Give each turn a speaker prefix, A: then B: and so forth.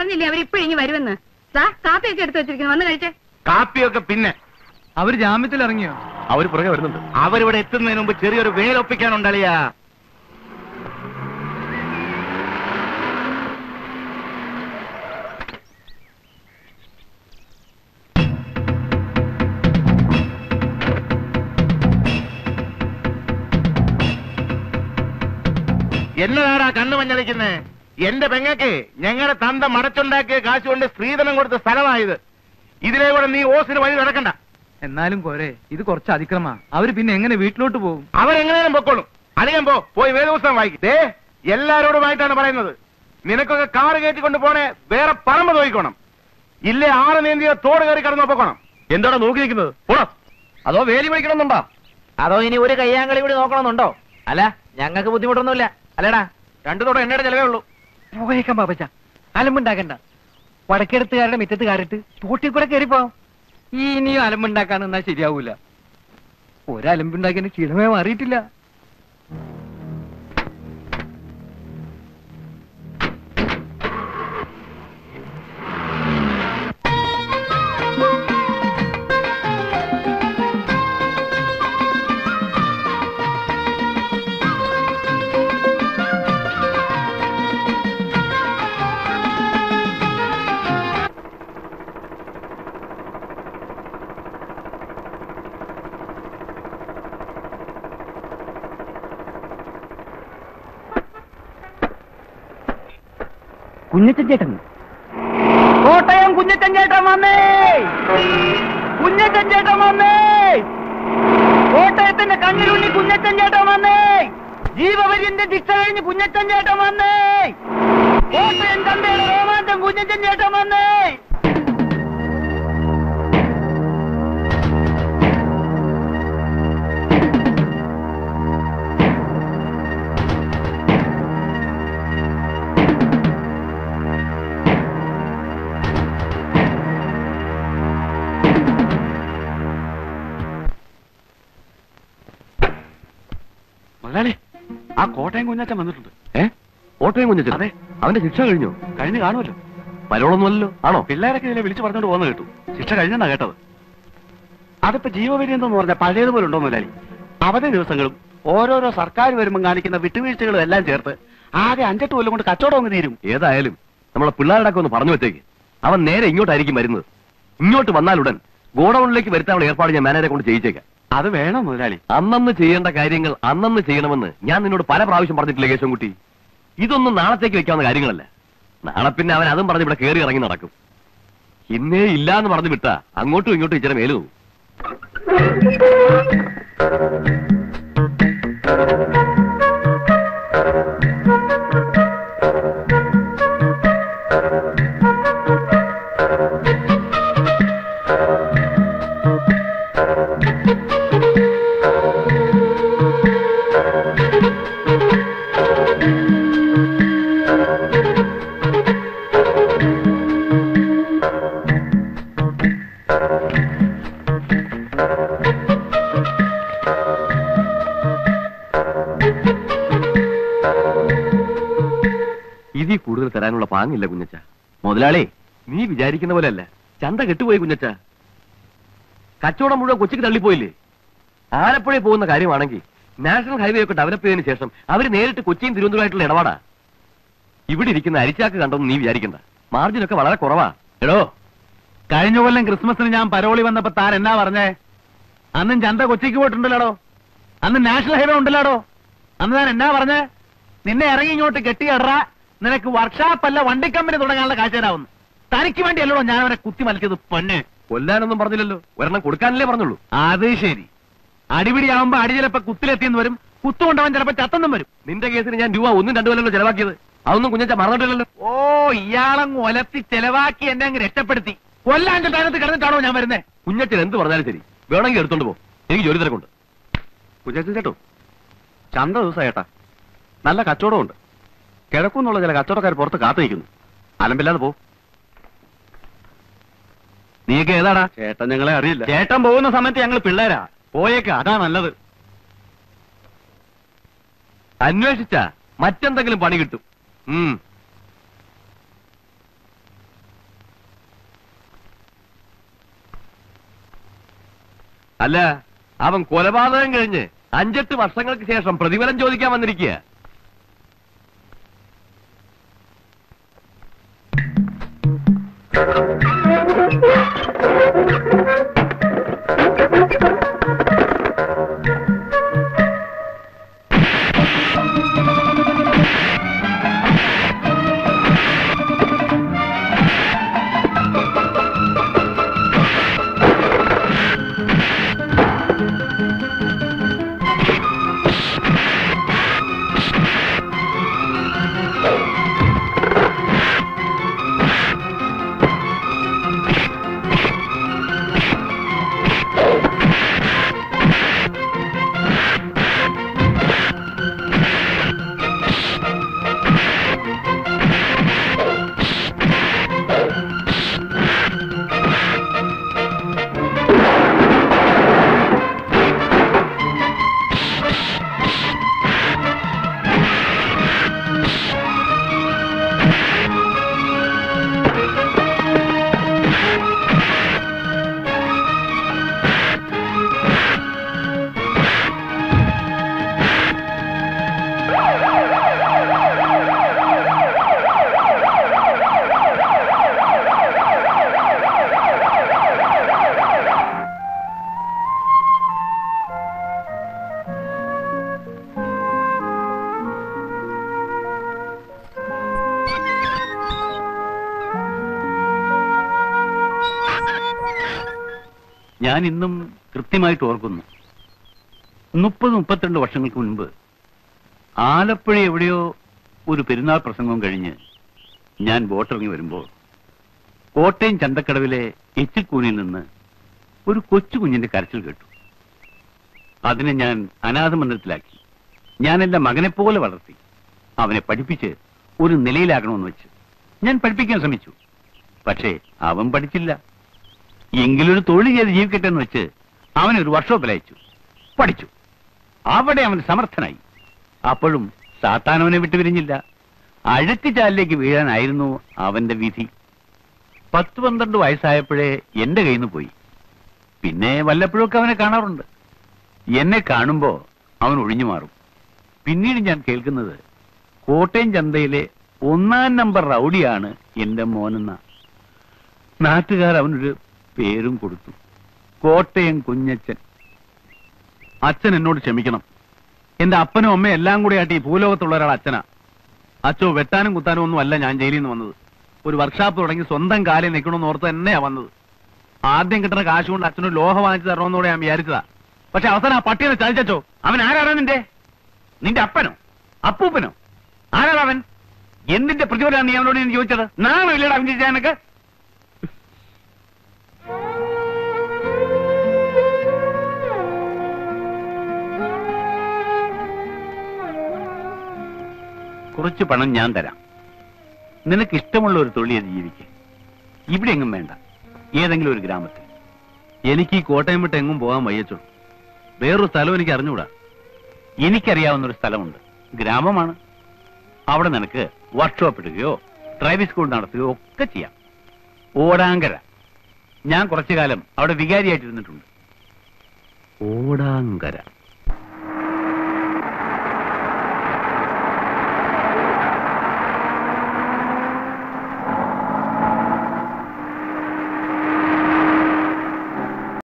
A: പറഞ്ഞില്ലേ അവർ ഇപ്പോഴിങ്ങി വരുമെന്ന് ദാ കാപ്പിയൊക്കെ എടുത്തു വെച്ചിരിക്കുന്നു വന്ന് കഴിച്ചേ
B: കാപ്പിയൊക്കെ പിന്നെ
C: അവര് ജാമ്യത്തിൽ ഇറങ്ങിയോ
B: അവര് പുറകെ വരുന്നുണ്ട് അവരിവിടെ എത്തുന്നതിന് മുമ്പ് ചെറിയൊരു വേലൊപ്പിക്കാനുണ്ടളിയാ എന്നതാടാ കണ്ണു മഞ്ഞളിക്കുന്നേ എന്റെ പെങ്ങക്ക് ഞങ്ങളുടെ തന്ത മടച്ചുണ്ടാക്കിയ കാശ് കൊണ്ട് സ്ത്രീധനം കൊടുത്ത സ്ഥലമായത് ഇതിലെ കൂടെ നീ ഓസിന് വഴി നടക്കണ്ട
C: എന്നാലും പോരെ ഇത് കുറച്ച് അതിക്രമാ അവര് പിന്നെ എങ്ങനെ വീട്ടിലോട്ട് പോകും
B: അവരെങ്ങനെയും പൊക്കോളും അധികം പോ പോയി വേദപുസ്തകം വായിക്കും ദേ എല്ലാരോടുമായിട്ടാണ് പറയുന്നത് നിനക്കൊക്കെ കാറ് കയറ്റിക്കൊണ്ട് പോണേ വേറെ പറമ്പ് നോക്കിക്കോണം ഇല്ലേ ആറ് നീന്തിയ തോട് കയറി കടന്നു പൊക്കോണം എന്തോടാ നോക്കി നിൽക്കുന്നത് പോണോ അതോ വേലി വിളിക്കണമെന്നുണ്ടോ
D: അതോ ഇനി ഒരു കയ്യാങ്കളി കൂടി നോക്കണമെന്നുണ്ടോ അല്ല ഞങ്ങൾക്ക് ബുദ്ധിമുട്ടൊന്നുമില്ല അല്ലേടാ
B: രണ്ടു തോടെ എണ്ണയുടെ ചെലവേ ഉള്ളൂ
C: പോയേക്കാം പാപ്പച്ച അലമ്പുണ്ടാക്കണ്ട വടക്കെടുത്തുകാരുടെ മിറ്റത്ത് കയറിട്ട് തോട്ടിൽ കൂടെ കയറിപ്പോവാം ഈ ഇനിയും അലമ്പുണ്ടാക്കാൻ നിന്നാ ശരിയാവൂല ഒരലമ്പുണ്ടാക്കിയ ക്ഷീണമേ മാറിയിട്ടില്ല കുഞ്ഞച്ചൻ ചേട്ടൻ കോട്ടയം കുഞ്ഞച്ചൻ ചേട്ടൻ വന്നേ കുഞ്ഞച്ചൻ ചേട്ടൻ വന്നേ കോട്ടയത്തിന്റെ കണ്ണിലുണ്ണി കുഞ്ഞച്ചൻ ചേട്ടൻ വന്നേ ജീവപര്യന്റെ ശിക്ഷ കഴിഞ്ഞ് കുഞ്ഞച്ചൻ ചേട്ടൻ വന്നേ കോട്ടയം ചന്തയുടെ രോമാഞ്ചം കുഞ്ഞച്ചൻ ചേട്ടൻ വന്നേ
B: മുതലാളി ആ കോട്ടയം കുഞ്ഞാച്ചൻ വന്നിട്ടുണ്ട്
E: ഏ ഓട്ടോയും കുഞ്ഞച്ചൻ
B: അതെ.
E: അവന്റെ ശിക്ഷ കഴിഞ്ഞോ
B: കഴിഞ്ഞ് കാണുമല്ലോ
E: പരോളൊന്നുമല്ലോ ആണോ
B: പിള്ളേരൊക്കെ ഇതിലെ വിളിച്ചു പറഞ്ഞോണ്ട് പോകുന്ന കേട്ടു ശിക്ഷ കഴിഞ്ഞെന്നാ കേട്ടത് അതിപ്പോ ജീവപര്യന്തം എന്ന് പറഞ്ഞാൽ പഴയതുപോലെ ഉണ്ടോ മുതലാളി അവധി ദിവസങ്ങളും ഓരോരോ സർക്കാർ വരുമ്പോൾ കാണിക്കുന്ന വിട്ടുവീഴ്ചകളും എല്ലാം ചേർത്ത് ആകെ അഞ്ചെട്ട് കൊല്ലം കൊണ്ട് കച്ചവടം അങ്ങ് തീരും
E: ഏതായാലും നമ്മളെ പിള്ളേരുടെ ഒക്കെ ഒന്ന് പറഞ്ഞു വെച്ചേക്ക് അവൻ നേരെ ഇങ്ങോട്ടായിരിക്കും വരുന്നത് ഇങ്ങോട്ട് വന്നാലുടൻ ഗോഡൌണിലേക്ക് വരുത്താനുള്ള ഏർപ്പാട് ഞാൻ മാനേജറെ കൊണ്ട് ചെയ്യിച്ചേക്കാം
B: അത് വേണം മുതലാളി
E: അന്നന്ന് ചെയ്യേണ്ട കാര്യങ്ങൾ അന്നന്ന് ചെയ്യണമെന്ന് ഞാൻ നിന്നോട് പല പ്രാവശ്യം പറഞ്ഞിട്ടില്ല കേശവൻകുട്ടി ഇതൊന്നും നാളത്തേക്ക് വെക്കാവുന്ന കാര്യങ്ങളല്ല നാളെ പിന്നെ അവൻ അതും പറഞ്ഞ് ഇവിടെ കയറി ഇറങ്ങി നടക്കും ഇന്നേ ഇല്ല എന്ന് പറഞ്ഞു വിട്ടാ അങ്ങോട്ടും ഇങ്ങോട്ടും ഇച്ചിരി മേലു പോകും ഇതിൽ കൂടുതൽ തരാനുള്ള പാങ്ങില്ല കുഞ്ഞച്ച മുതലാളി നീ വിചാരിക്കുന്ന പോലെയല്ല ചന്ത കെട്ടുപോയി കുഞ്ഞച്ച കച്ചവടം മുഴുവൻ കൊച്ചിക്ക് തള്ളിപ്പോയില്ലേ ആലപ്പുഴയിൽ പോകുന്ന കാര്യമാണെങ്കിൽ നാഷണൽ ഹൈവേ ഒക്കെ ഡെവലപ്പ് ചെയ്തതിനു ശേഷം അവര് നേരിട്ട് കൊച്ചിയും തിരുവനന്തപുരമായിട്ടുള്ള ഇടപാടാ ഇവിടെ ഇരിക്കുന്ന അരിച്ചാക്ക് കണ്ടൊന്നും നീ വിചാരിക്കണ്ട മാർജിനൊക്കെ വളരെ കുറവാ
B: എടോ കഴിഞ്ഞ കൊല്ലം ക്രിസ്മസിന് ഞാൻ പരോളി വന്നപ്പോ താൻ എന്നാ പറഞ്ഞേ അന്നും ചന്ത കൊച്ചിക്ക് പോയിട്ടുണ്ടല്ലോ അന്ന് നാഷണൽ ഹൈവേ ഉണ്ടല്ലോ അന്ന് താൻ എന്നാ പറഞ്ഞേ നിന്നെ ഇറങ്ങി ഇങ്ങോട്ട് കെട്ടിയടറ നിനക്ക് വർക്ക്ഷോപ്പ് അല്ല വണ്ടി കമ്പനി തുടങ്ങാനുള്ള കാശ് തരാവുന്നു തനിക്ക് വേണ്ടിയല്ലോ ഞാൻ അവനെ കുത്തി മലിച്ചത് പൊന്നെ
E: കൊല്ലാനൊന്നും പറഞ്ഞില്ലല്ലോ ഒരെണ്ണം കൊടുക്കാനല്ലേ പറഞ്ഞുള്ളൂ
B: അത് ശരി അടിപിടിയാവുമ്പോ അടി ചിലപ്പോ കുത്തിലെത്തിയെന്ന് വരും കുത്തുകൊണ്ടവൻ ചിലപ്പോ ചത്തെന്നും വരും
E: നിന്റെ കേസിന് ഞാൻ രൂപ ഒന്നും രണ്ടു കൊല്ലല്ലോ ചെലവാക്കിയത് അതൊന്നും കുഞ്ഞച്ച മറന്നിട്ടില്ലല്ലോ
B: ഓ ഇയാളങ്ങ് ഒലത്തി ചെലവാക്കി എന്നെ അങ്ങ് രക്ഷപ്പെടുത്തി കൊല്ലാൻ സ്ഥാനത്ത് കിടന്നിട്ടാണോ ഞാൻ വരുന്നേ
E: കുഞ്ഞച്ചൻ എന്ത് പറഞ്ഞാലും ശരി വേണമെങ്കിൽ എടുത്തോണ്ട് പോ എനിക്ക് ജോലി തിരക്കുണ്ട്
B: കുഞ്ഞച്ചൻ ചേട്ടോ ചന്ത ദിവസം ഏട്ടാ നല്ല കച്ചവടമുണ്ട് കിഴക്കുന്നുള്ള ചില കച്ചവടക്കാർ പുറത്ത് കാത്തു നിൽക്കുന്നു അലമ്പില്ലാതെ പോ നീയൊക്കെ ഏതാടാ ചേട്ടൻ ഞങ്ങളെ അറിയില്ല ചേട്ടൻ പോകുന്ന സമയത്ത് ഞങ്ങൾ പിള്ളേരാ പോയേക്ക അതാ നല്ലത്
E: അന്വേഷിച്ച മറ്റെന്തെങ്കിലും പണി കിട്ടും ഉം അല്ല അവൻ കൊലപാതകം കഴിഞ്ഞ് അഞ്ചെട്ട് വർഷങ്ങൾക്ക് ശേഷം പ്രതിഫലം ചോദിക്കാൻ വന്നിരിക്കുക
B: ഞാൻ ഇന്നും കൃത്യമായിട്ട് ഓർക്കുന്നു മുപ്പത് മുപ്പത്തിരണ്ട് വർഷങ്ങൾക്ക് മുൻപ് ആലപ്പുഴ എവിടെയോ ഒരു പെരുന്നാൾ പ്രസംഗം കഴിഞ്ഞ് ഞാൻ ബോട്ടിറങ്ങി വരുമ്പോൾ കോട്ടയം ചന്തക്കടവിലെ എച്ചിക്കൂനിൽ നിന്ന് ഒരു കൊച്ചു കുഞ്ഞിന്റെ കരച്ചിൽ കേട്ടു അതിനെ ഞാൻ അനാഥ മന്ദിരത്തിലാക്കി ഞാൻ എന്റെ മകനെ പോലെ വളർത്തി അവനെ പഠിപ്പിച്ച് ഒരു നിലയിലാക്കണമെന്ന് വെച്ച് ഞാൻ പഠിപ്പിക്കാൻ ശ്രമിച്ചു പക്ഷേ അവൻ പഠിച്ചില്ല എങ്കിലൊരു തൊഴിൽ ചെയ്ത് ജീവിക്കട്ടെ എന്ന് വെച്ച് അവനെ ഒരു വർക്ക്ഷോപ്പിൽ അയച്ചു പഠിച്ചു അവിടെ അവൻ സമർത്ഥനായി അപ്പോഴും സാത്താൻ അവനെ വിട്ടുപിരിഞ്ഞില്ല അഴുക്ക് ചാലിലേക്ക് വീഴാനായിരുന്നു അവന്റെ വിധി പത്ത് പന്ത്രണ്ട് വയസ്സായപ്പോഴേ എന്റെ കയ്യിൽ നിന്ന് പോയി പിന്നെ വല്ലപ്പോഴൊക്കെ അവനെ കാണാറുണ്ട് എന്നെ കാണുമ്പോ അവൻ ഒഴിഞ്ഞു മാറും പിന്നീട് ഞാൻ കേൾക്കുന്നത് കോട്ടയം ചന്തയിലെ ഒന്നാം നമ്പർ റൗഡിയാണ് എന്റെ മോനെന്ന നാട്ടുകാർ അവനൊരു പേരും കൊടുത്തു കോട്ടയം കുഞ്ഞച്ചൻ അച്ഛൻ എന്നോട് ക്ഷമിക്കണം എന്റെ അപ്പനും അമ്മയും എല്ലാം കൂടി ആയിട്ട് ഈ ഭൂലോകത്തുള്ള ഒരാൾ അച്ഛനാ അച്ഛോ വെട്ടാനും കുത്താനും ഒന്നും അല്ല ഞാൻ ജയിലിൽ നിന്ന് വന്നത് ഒരു വർക്ക്ഷോപ്പ് തുടങ്ങി സ്വന്തം കാലിൽ നിൽക്കണമെന്ന് ഓർത്ത് തന്നെയാ വന്നത് ആദ്യം കിട്ടുന്ന കാശ് കൊണ്ട് അച്ഛനൊരു ലോഹ വാങ്ങിച്ചു തരണമെന്നോടെ ഞാൻ വിചാരിച്ചതാ പക്ഷെ അവസാനം ആ പട്ടിയെ ചതിച്ചോ അവൻ ആരാണ് നിന്റെ നിന്റെ അപ്പനോ അപ്പൂപ്പനോ ആരാണ് അവൻ എന്തിന്റെ പ്രതിഫലമാണ് നീ അവനോട് ഞാൻ ചോദിച്ചത് നാണോ ഇല്ലടാ അവൻ ചെയ്യാനൊക്കെ കുറച്ച് പണം ഞാൻ തരാം നിനക്ക് ഇഷ്ടമുള്ള ഒരു തൊഴിൽ ചെയ്ത് ജീവിക്ക് ഇവിടെ എങ്ങും വേണ്ട ഏതെങ്കിലും ഒരു ഗ്രാമത്തിൽ എനിക്ക് ഈ കോട്ടയം വിട്ട് എങ്ങും പോകാൻ വയ്യച്ചോ വേറൊരു സ്ഥലം എനിക്ക് അറിഞ്ഞുകൂടാ എനിക്കറിയാവുന്ന ഒരു സ്ഥലമുണ്ട് ഗ്രാമമാണ് അവിടെ നിനക്ക് വർക്ക്ഷോപ്പ് ഇടുകയോ ഡ്രൈവിംഗ് സ്കൂൾ നടത്തുകയോ ഒക്കെ ചെയ്യാം ഓടാങ്കര ഞാൻ കുറച്ചു കാലം അവിടെ വികാരിയായിട്ടിരുന്നിട്ടുണ്ട് ഓടാങ്കര